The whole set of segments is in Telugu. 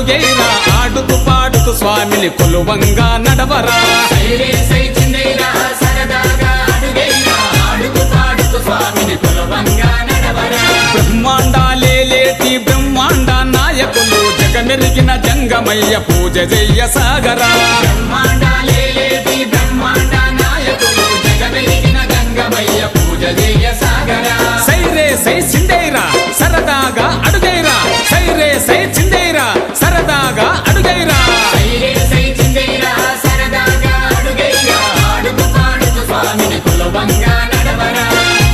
అడుగైరా ఆడుతూ పాడుతూ స్వామిని కొలువంగా నడవరా సైరే సై చిందేరా సరదాగా అడుగైరా ఆడుతూ పాడుతూ స్వామిని కొలవంగా నడవరా బ్రహ్మాండాలేటి బ్రహ్మాండ నాయకులు జగమెరిగిన జంగమయ్య పూజ చెయ్య సాగరా బ్రహ్మాండాలేలేటి బ్రహ్మాండ నాయకులు జగమెరిగిన గంగమయ్య పూజ చేయ సాగరా సైరే సై చిందేరా సరదాగా అడుగైరా సైరే సై చిందేరా సరదాగా అడుగైరా సైరే సై చిందేరా సరదాగా అడుగైరా ఆడుతూ పాడుతూ స్వామిని కొలవంగా నడవరా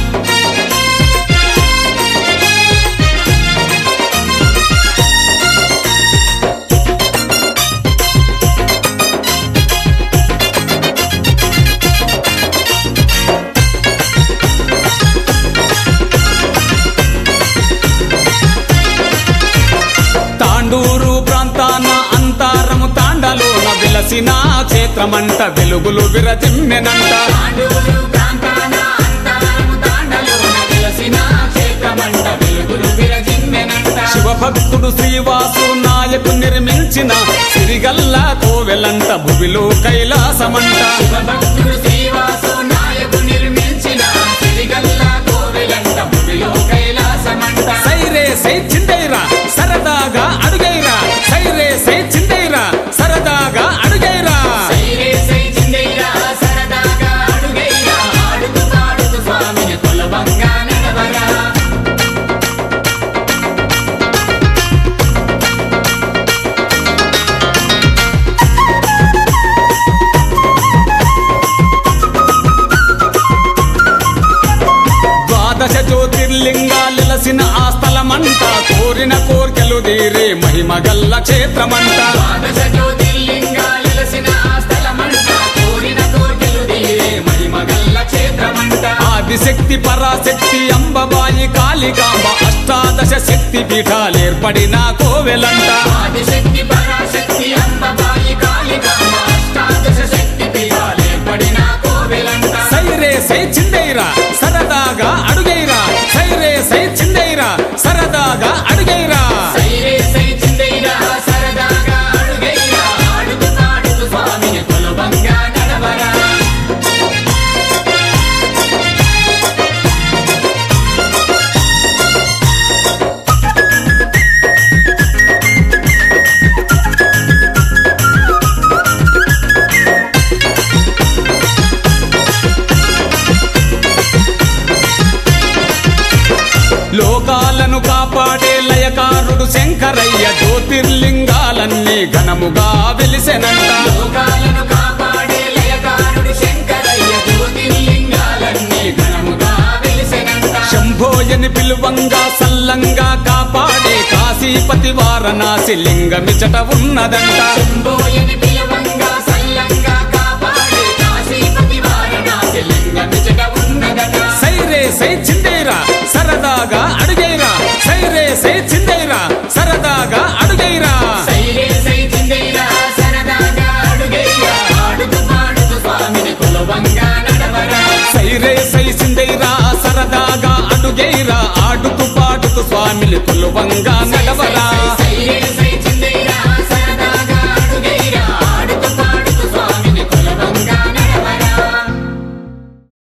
తాండూరు ప్రాంతాన అంతారము తాండలోన విలసిన క్షేత్రమంట వెలుగులు విరజిమ్మెనంట తాండూరు ప్రాంతాన అంతరము తాండలోన వెలసిన క్షేత్రమంట వెలుగులు విరజిమ్మెనంట శివభక్తుడు శ్రీవాసు నాయకు నిర్మించిన సిరిగల్ల కోవెలంట భువిలో కైలాసమంట శివభక్తుడు శ్రీవాసు నాయకు నిర్మించిన సిరిగల్ల కోవెలంట భూమిలో కైలాసమంట సైరే సై చిందైరా సరదాగా అడుగైరా సైరే సై చిందైరా సరదాగా అడుగైరా సైరే సై చిందేరా సరదాగా అడుగైరా ఆడుతూ పాడుతూ స్వామిని కొలవంగా నడవరా ద్వాదశ జ్యోతిర్లింగాలసిన ఆ స్థలమంట కోరిన కోర్కెలు తీరే మహిమగల్ల క్షేత్రమంట ద్వాదశ జ్యోతిర్లింగాలెలసిన ఆ స్థలమంట కోరిన కోర్కెలు తీరే మహిమగల్ల క్షేత్రమంట ఆదిశక్తి పరాశక్తి అంబబాయి కాళికాంబ అష్టాదశ శక్తి పీఠాలేర్పడిన కోవెలంట ఆదిశక్తి పరాశక్తి అంబబాయి కాళికాంబ అష్టాదశ శక్తి పీఠాలే పడిన కోవెలంట సైరే సై చిందైరా సరదాగా అడుగైరా సైరే సై చిందైరా సరదాగా అడుగైరా సైరే సై చిందైరా సరదాగా అడుగైరా ఆడుతూ పాడుతూ స్వామిని కొలవంగా నడవరా లోకాలను కాపాడే లయకారుడు శంకరయ్య జ్యోతిర్లింగాలన్నీ ఘనముగా వెలిసెనంట లోకాలను కాపాడే లయకారుడు శంకరయ్య జ్యోతిర్లింగాలన్నీ ఘనముగా వెలిసెనంట శంభోయని పిలువంగా సల్లంగా కాపాడే కాశీపతి వారణాసి లింగమిచట ఉన్నదంట శంభోయని పిలవంగా సల్లంగా కాపాడే కాశీపతి వారణాసి లింగమిచట ఉన్నదట సైరే సై చిందేరా సరదాగా అడుగైరా సైరే సై చిందేరా సరదాగా అడుగైరా సైరే సై చిందేరా సరదాగా అడుగైరా ఆడుతూ పాడుతూ స్వామిని కొలవంగా నడవరా సైరే సై చిందేరా సరదాగా అడుగైరా ఆడుతూ పాడుతూ స్వామిని కొలువంగా నడవరా